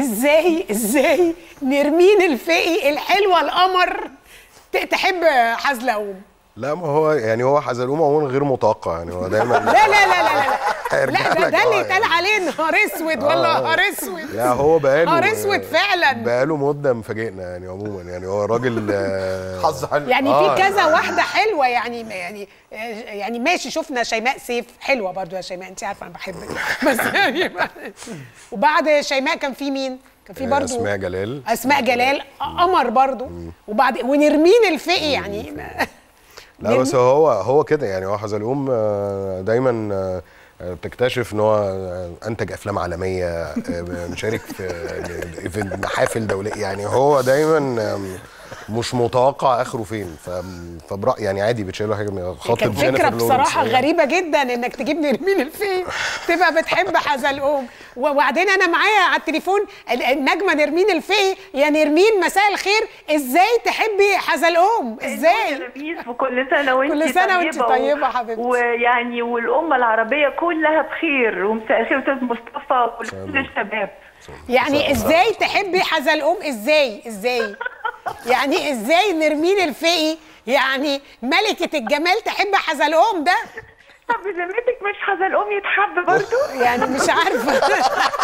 ازاي ازاي نرمين الفقي الحلوه القمر ت- تحب حزلقوم لا ما هو يعني هو حزلقوم عموما غير متوقع يعني هو دايما لا لا لا لا لا هيرجع لا ده, لك ده اللي آه يتقال يعني. عليه نهار اسود ولا آه. نهار اسود لا هو بقاله نهار اسود فعلا بقاله مده مفاجئنا يعني عموما يعني هو راجل آه، حظ حلو يعني آه، في كذا يعني- واحده حلوه يعني يعني يعني ماشي شفنا شيماء سيف حلوه برضو يا شيماء انت عارفه انا بحبك بس يعني وبعد شيماء كان في مين؟ كان في برضو اسماء جلال اسماء جلال قمر برضو وبعد ونرمين الفقي يعني لا بس هو هو كده يعني هو حزلقوم آه، دايما آه، آه، بتكتشف ان هو آه، انتج افلام عالميه آه، مشارك في في محافل دوليه يعني هو دايما آم، مش متوقع اخره فين ف فبرا يعني عادي بتشيله حاجه من خاطب كانت جينيفر فكره لورنس بصراحه يعني. غريبه جدا انك تجيب نرمين الفقي تبقى بتحب حزلقوم وبعدين انا معايا على التليفون ال- النجمه نرمين الفقي يا نرمين مساء الخير ازاي تحبي حزلقوم ازاي لميس وكل سنه وانت كل سنة وانت و- طيبة حبيبتي. ويعني والامه العربيه كلها بخير ومساء الخير استاذ مصطفى وكل الشباب يعني ازاي تحبي حزلقوم ازاي ازاي يعني ازاي نرمين الفقي يعني ملكة الجمال تحب حزلقوم ده طب بذمتك مش حزلقوم يتحب برضه يعني مش عارفة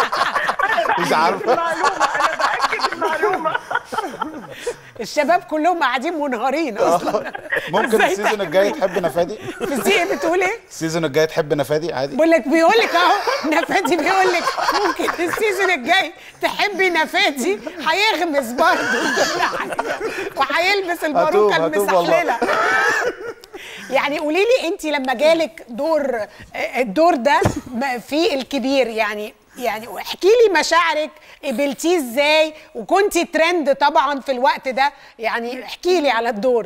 مش عارفه المعلومه انا باكد المعلومه الشباب كلهم قاعدين منهارين اصلا ممكن إزاي السيزون تحب- الجاي تحب نفادي في الزي بتقول ايه؟ السيزون الجاي تحب نفادي عادي بقول لك بيقول لك اهو نفادي بيقول لك ممكن السيزون الجاي تحبي نفادي هيغمس برضه وهيلبس الباروكه هتوب- هتوب والله. المسحلله يعني قولي لي انت لما جالك دور الدور ده م- في الكبير يعني يعني احكي لي مشاعرك قبلتيه ازاي وكنتي ترند طبعا في الوقت ده يعني احكي لي على الدور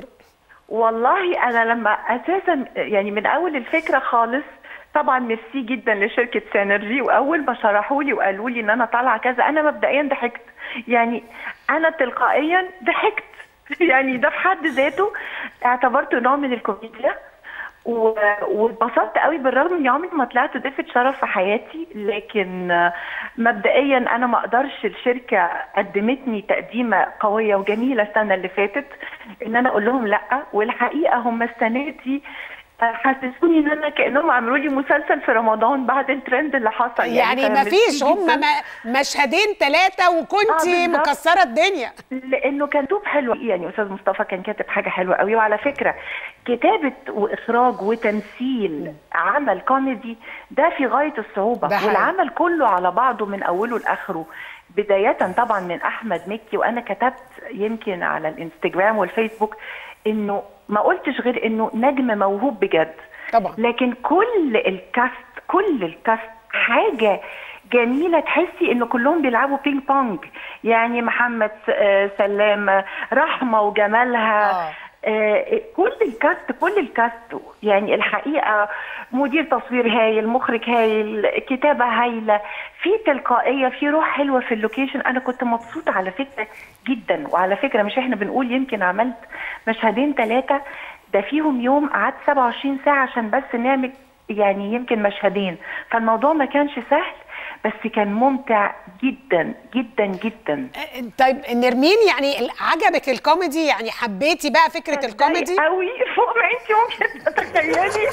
والله انا لما اساسا يعني من اول الفكره خالص طبعا ميرسي جدا لشركه سينرجي واول ما شرحوا لي وقالوا لي ان انا طالعه كذا انا مبدئيا ضحكت يعني انا تلقائيا ضحكت يعني ده في حد ذاته اعتبرته نوع من الكوميديا و- واتبسطت قوي بالرغم اني عمري ما طلعت ضيفه شرف في حياتي لكن آه، مبدئيا انا ما اقدرش الشركه قدمتني تقديمه قويه وجميله السنه اللي فاتت ان انا اقول لهم لا والحقيقه هم السنه دي آه، حسسوني ان انا كانهم عملوا لي مسلسل في رمضان بعد الترند اللي حصل يعني ما فميرسي فيش هم جداً. ما- مشهدين ثلاثة وكنتي آه، بالظبط. مكسرة الدنيا لانه كان توب حلو يعني استاذ مصطفى كان كاتب حاجه حلوه قوي وعلى فكره كتابه واخراج وتمثيل عمل كوميدي ده في غايه الصعوبه ده حقيقي. والعمل كله على بعضه من اوله لاخره بدايه طبعا من احمد مكي وانا كتبت يمكن على الانستجرام والفيسبوك انه ما قلتش غير انه نجم موهوب بجد طبعا لكن كل الكاست كل الكاست حاجه جميله تحسي ان كلهم بيلعبوا بينج بونج يعني محمد س- آه، سلام آه، رحمه وجمالها آه. آه، كل الكاست كل الكاست يعني الحقيقه مدير تصوير هايل مخرج هايل كتابه هايله في تلقائيه في روح حلوه في اللوكيشن انا كنت مبسوطه على فكره جدا وعلى فكره مش احنا بنقول يمكن عملت مشهدين ثلاثه ده فيهم يوم قعدت 27 ساعه عشان بس نعمل يعني يمكن مشهدين فالموضوع ما كانش سهل بس كان ممتع جدا جدا جدا طيب نرمين يعني ال- عجبك الكوميدي يعني حبيتي بقى فكرة الكوميدي قوي فوق ما انت ممكن تتخيلي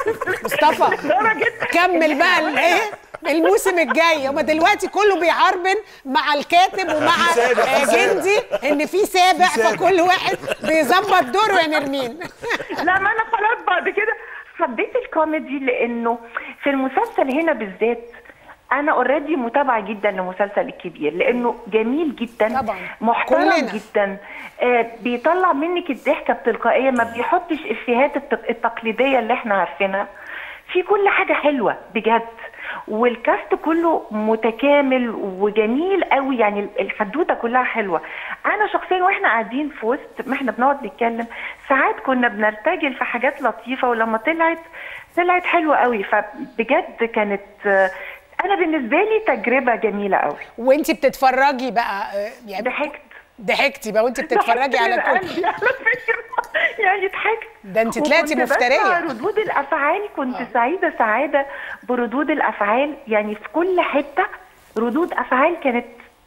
مصطفى درجة كمل بقى الايه الموسم الجاي هما دلوقتي كله بيعربن مع الكاتب ومع سابع، في آه، سابع. جندي ان في سابع فكل واحد بيظبط دوره يا نرمين لا ما انا خلاص بعد كده حبيت الكوميدي لانه في المسلسل هنا بالذات انا اوريدي متابعه جدا لمسلسل الكبير لانه جميل جدا طبعا. محترم كلنا. جدا آه بيطلع منك الضحكه بتلقائيه ما بيحطش افيهات التق- التقليديه اللي احنا عارفينها في كل حاجه حلوه بجد والكاست كله متكامل وجميل قوي يعني الحدوته كلها حلوه انا شخصيا واحنا قاعدين في وسط ما احنا بنقعد نتكلم ساعات كنا بنرتجل في حاجات لطيفه ولما طلعت طلعت حلوه قوي فبجد كانت آه، انا بالنسبه لي تجربه جميله قوي وانت بتتفرجي بقى آه، يعني ضحكت ضحكتي بقى وانت بتتفرجي على ضحكت من كل قلبي على فكره يعني ضحكت ده انت طلعتي وكنت مفترية. بسمع ردود الافعال كنت آه. سعيده سعاده بردود الافعال يعني في كل حته ردود افعال كانت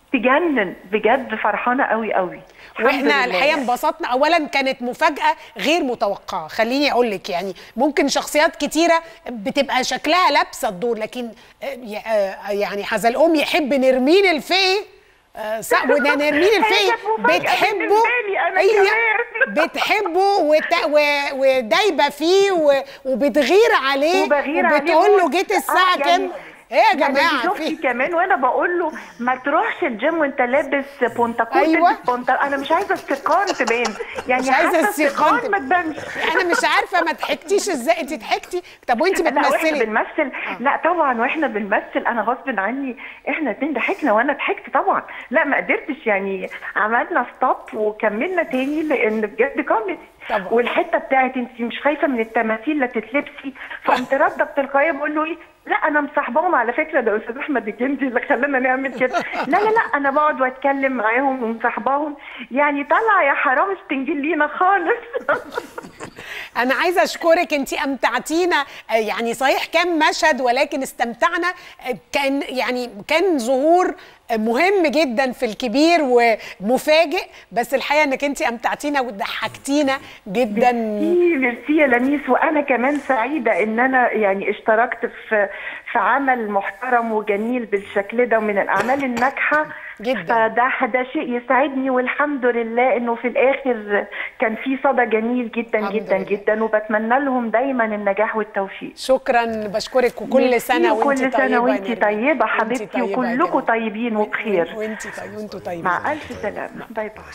تجنن بجد فرحانه قوي قوي الحمد واحنا لله الحقيقه يعني. انبسطنا اولا كانت مفاجاه غير متوقعه خليني اقول لك يعني ممكن شخصيات كتيره بتبقى شكلها لابسه الدور لكن آه، ي- آه، يعني حزلقوم يحب نرمين الفقي آه، صح وده نرمين الفقي كانت مفاجأة بتحبه بالنسبة لي أنا هي كمان. بتحبه وت- و- ودايبه فيه و- وبتغير عليه وبغير عليه وبتقول له موت. جيت آه، الساعه يعني- كام ايه يا يعني جماعه شفتي في كمان وانا بقول له ما تروحش الجيم وانت لابس بونتاكوت أيوة. تلبس بونتا انا مش عايزه السيقان تبان يعني مش عايزة حتى السيقان السيقان ما تبانش انا مش عارفه ما ضحكتيش ازاي انت ضحكتي طب وانت لا واحنا بتمثلي بنمثل لا طبعا واحنا بنمثل انا غصب عني احنا اتنين ضحكنا وانا ضحكت طبعا لا ما قدرتش يعني عملنا ستوب وكملنا تاني لان بجد كوميدي طبعا. والحته بتاعت انت مش خايفه من التماثيل لا تتلبسي فقمت رده بتلقائيه بقول له ايه لا انا مصاحباهم على فكره ده استاذ احمد الجندي اللي خلانا نعمل كده لا لا لا انا بقعد واتكلم معاهم ومصاحباهم يعني طالعه يا حرام استنجلينا خالص انا عايزه اشكرك انت امتعتينا آه، يعني صحيح كان مشهد ولكن استمتعنا آه، كان يعني كان ظهور آه، مهم جدا في الكبير ومفاجئ بس الحقيقه انك انت امتعتينا وضحكتينا جدا ميرسي ميرسي يا لميس وانا كمان سعيده ان انا يعني اشتركت في في عمل محترم وجميل بالشكل ده ومن الاعمال الناجحه جداً. فده ده شيء يسعدني والحمد لله انه في الاخر كان في صدى جميل جدا الحمد جدا لله. جدا وبتمنى لهم دايما النجاح والتوفيق شكرا بشكرك وكل ميرسي سنه وانت وكل طيبه سنه يا وانت نرمين. طيبه وانت حبيبتي طيبة يا وكلكم جميل. طيبين وبخير وانت طيب وانتوا طيبين مع الف سلامه باي باي